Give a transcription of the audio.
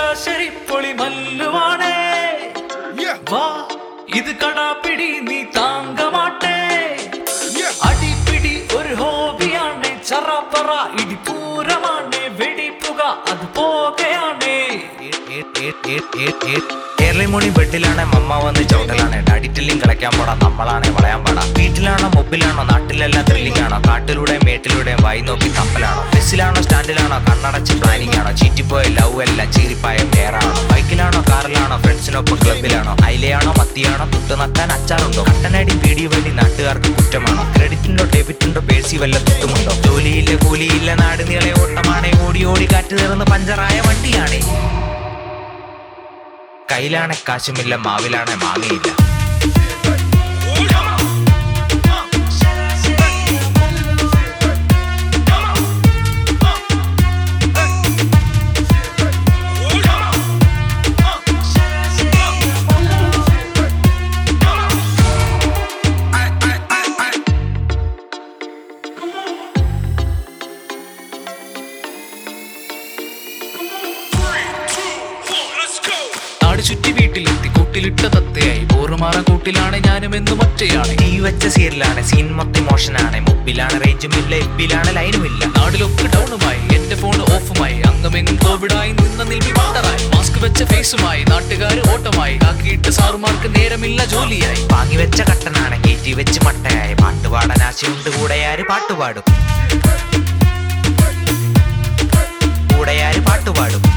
ശരാശരി പൊളി മല്ലുവാണേ Yeah, വാ ഇത് കടാപ്പിടി നീ താങ്ക മാട്ടേ yeah. അടിപിടി ഒരു ഹോബിയാണ് ചറപ്പറ ഇടിപ്പൂരമാണ് വെടിപ്പുക അത് പോകയാണ് ഏർലി മോർണിംഗ് ബെഡിലാണ് മമ്മ വന്ന് ചവിട്ടലാണ് ഡാഡി ടില്ലിങ് കളിക്കാൻ പോടാ നമ്മളാണെ വളയാൻ പാടാ വീട്ടിലാണോ മൊബിലാണോ നാട്ടിലെല്ലാം ത്രില്ലിംഗ് ആണോ കാട്ടിലൂടെയും മേട്ടിലൂടെയും വായി നോക്കി കപ്പലാണോ ബസ്സിലാണോ സ്റ്റാൻഡിലാണോ കണ്ണടച്ച് പ്ലാനിംഗ് ആണോ ചീറ്റിപ്പോയ ലവ് എല്ലാം ചീരിപ്പായ പേരാണോ ബൈക്കിലാണോ കാറിലാണോ ഫ്രണ്ട്സിനൊപ്പം ക്ലബിലാണോ അയിലയാണോ മത്തിയാണോ തുട്ട് നക്കാൻ അച്ചാറുണ്ടോ കട്ടനടി വീഡിയോ വേണ്ടി നാട്ടുകാർക്ക് കുറ്റമാണോ ക്രെഡിറ്റുണ്ടോ ഡെബിറ്റുണ്ടോ പേഴ്സി വല്ല തുട്ടുമുണ്ടോ ജോലിയില്ല കൂലിയില്ല നാട് നീളെ ഓട്ടമാണേ ഓടി ഓടി കാറ്റ് തീർന്ന് പഞ്ചറായ വണ്ടിയാണേ കയ്യിലാണെ കാശുമില്ല മാവിലാണെ മാങ്ങയില്ല നാട് ചുറ്റി വീട്ടിലെത്തി കൂട്ടിലിട്ട തത്തയായി പോറുമാറാൻ കൂട്ടിലാണ് ഞാനും എന്നും ഒറ്റയാണ് ഈ വെച്ച സീരിയലാണ് സീൻ മൊത്തം മോഷനാണ് മുപ്പിലാണ് റേഞ്ചും ഇല്ല എപ്പിലാണ് ലൈനും ഇല്ല നാടിലൊക്കെ ഡൗണുമായി എന്റെ ഫോൺ ഓഫുമായി അങ്ങമെങ്ങും കോവിഡായി നിന്ന നിൽവി വണ്ടറായി മാസ്ക് വെച്ച ഫേസുമായി നാട്ടുകാർ ഓട്ടമായി ആക്കിയിട്ട് സാറുമാർക്ക് നേരമില്ല ജോലിയായി വാങ്ങി വെച്ച കട്ടനാണ് കയറ്റി വെച്ച് മട്ടയായി പാട്ടുപാടാൻ ആശയുണ്ട് കൂടെയാര് പാട്ടുപാടും കൂടെയാര് പാട്ടുപാടും